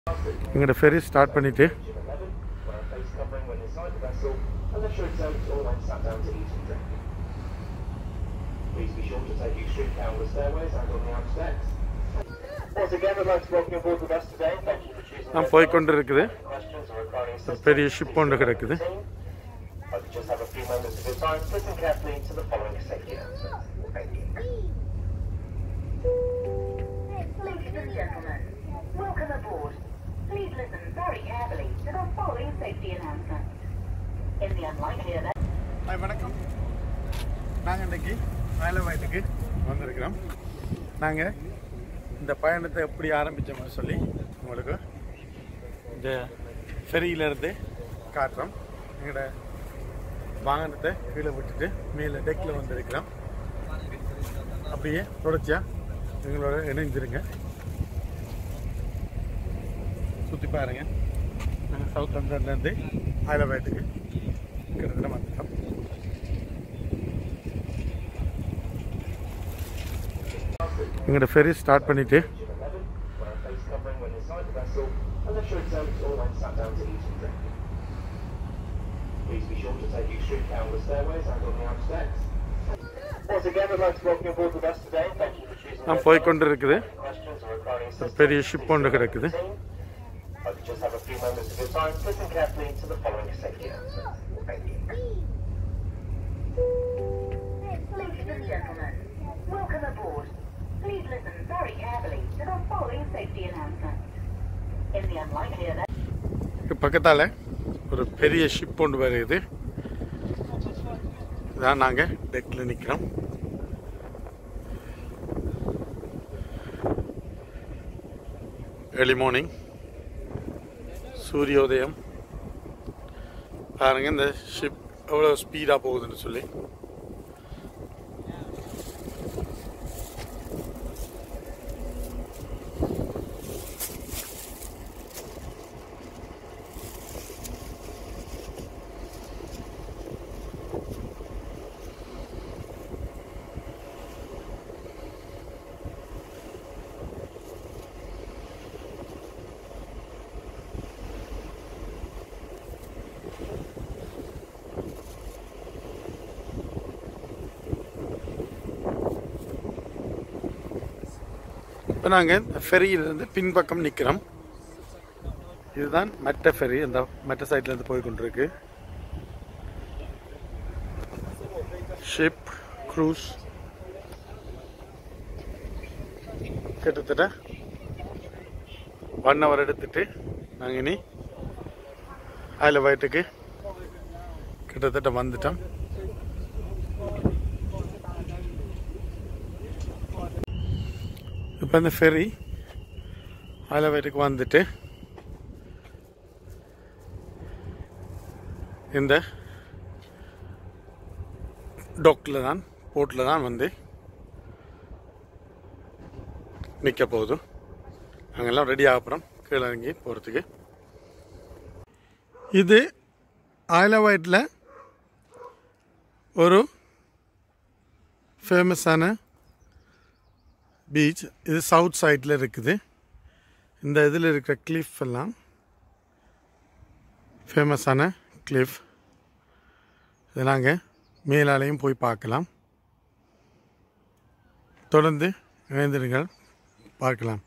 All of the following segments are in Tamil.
எங்களோட ஃபெரி ஸ்டார்ட் பண்ணிவிட்டு Wear a face covering when inside the vessel, unless you're exempt or when sat down to eat and drink. Please be sure to take extreme care on the stairways and on the outer decks. Once again, I'd like to welcome you aboard with us today. Thank you for choosing நான் போய் கொண்டு இருக்குது questions or requiring ஒரு assistance. பெரிய ஷிப் ஒன்று கிடக்குது I could just have a few moments of your time, listen carefully to the following safety announcements. Thank you. Ladies and gentlemen, welcome aboard. Please listen very carefully to the following safety announcement. In the unlikely event hi வணக்கம் நாங்கள் இன்றைக்கி ஆயிலவாயத்துக்கு வந்திருக்கிறோம் நாங்கள் இந்த பயணத்தை எப்படி ஆரம்பித்தோம்னு சொல்லி உங்களுக்கு இந்த ஃபெரியிலேருந்து காட்டுறோம் எங்களோட வாகனத்தை கீழே விட்டுட்டு மேலே டெக்கில் வந்திருக்கிறோம் அப்படியே தொடர்ச்சியாக எங்களோட இணைஞ்சிருங்க சுற்றி பாருங்க நாங்கள் சவுத் லண்டன்லேருந்து ஆயிலவாயத்துக்கு கிட்டத்தட்ட வந்துட்டோம் எங்களோட ஃபெரி ஸ்டார்ட் பண்ணிவிட்டு Wear a face covering when inside the vessel, unless you're exempt or when sat down to eat and drink. Please be sure to take extreme care on the stairways and on the outer decks. Once again, I'd like to welcome you aboard with us today. Thank you for choosing நான் போய் கொண்டு இருக்குது questions or requiring ஒரு assistance. பெரிய ஷிப் ஒன்று கிடக்குது I could just have a few moments of your time, listen carefully to the following safety announcements. Thank you. Ladies and gentlemen, welcome aboard. Please listen very carefully to the following safety announcement. In the unlikely event இது பக்கத்தால் ஒரு பெரிய ஷிப் ஒன்று வருது இதான் நாங்கள் டெக்கில் நிற்கிறோம் ஏர்லி மார்னிங் சூரியோதயம் பாருங்க இந்த ஷிப் எவ்வளோ ஸ்பீடாக போகுதுன்னு சொல்லி இப்போ நாங்கள் இந்த ஃபெரியிலேருந்து பின்பக்கம் நிற்கிறோம் இதுதான் மெட்ட ஃபெரி இந்த மெட்ட சைட்லேருந்து போய் கொண்டிருக்கு ஷிப் க்ரூஸ் கிட்டத்தட்ட ஒன் ஹவர் எடுத்துட்டு நாங்கள் இனி அதில் வயிற்றுக்கு கிட்டத்தட்ட வந்துட்டோம் இப்போ இந்த ஃபெரி அதில் வயிற்றுக்கு வந்துட்டு இந்த டொக்கில் தான் போட்டில் தான் வந்து நிற்க போகுது நாங்கெல்லாம் ரெடி ஆகிறோம் கீழே இறங்கி போகிறதுக்கு இது ஆயிலவாய்ட்டில் ஒரு ஃபேமஸான பீச் இது சவுத் சைடில் இருக்குது இந்த இதில் இருக்கிற கிளிஃப் எல்லாம் ஃபேமஸான கிளிஃப் இதை நாங்கள் மேலாலையும் போய் பார்க்கலாம் தொடர்ந்து இணைந்திருங்கள் பார்க்கலாம்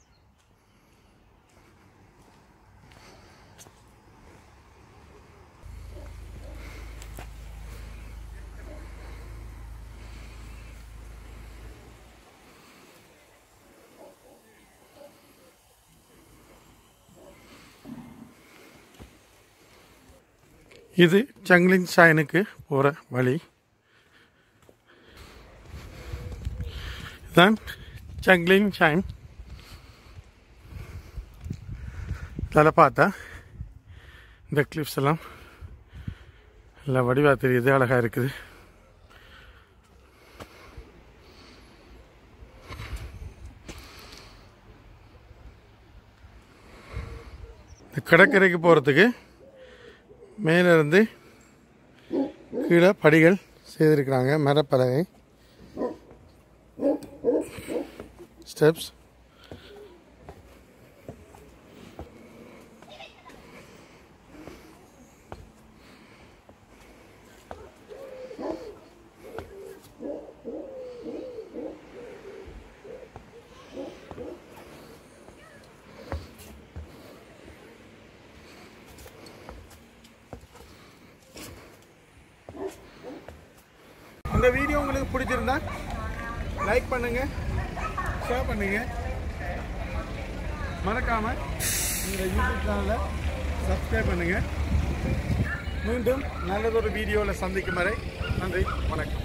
இது சங்லிங் ஷாயனுக்கு போகிற வழி இதுதான் சங்லிங் ஷாயின் இதில் பார்த்தா இந்த கிளிப்ஸ் எல்லாம் எல்லாம் வடிவாக தெரியுது அழகாக இருக்குது இந்த கடற்கரைக்கு போகிறதுக்கு மேலே இருந்து கீழே படிகள் செய்திருக்கிறாங்க மரப்பலகை ஸ்டெப்ஸ் இந்த வீடியோ உங்களுக்கு பிடிச்சிருந்தா லைக் பண்ணுங்க ஷேர் பண்ணுங்க மறக்காம இந்த யூடியூப் சேனலை சப்ஸ்கிரைப் பண்ணுங்க மீண்டும் நல்லதொரு வீடியோவில் சந்திக்கும் வரை நன்றி வணக்கம்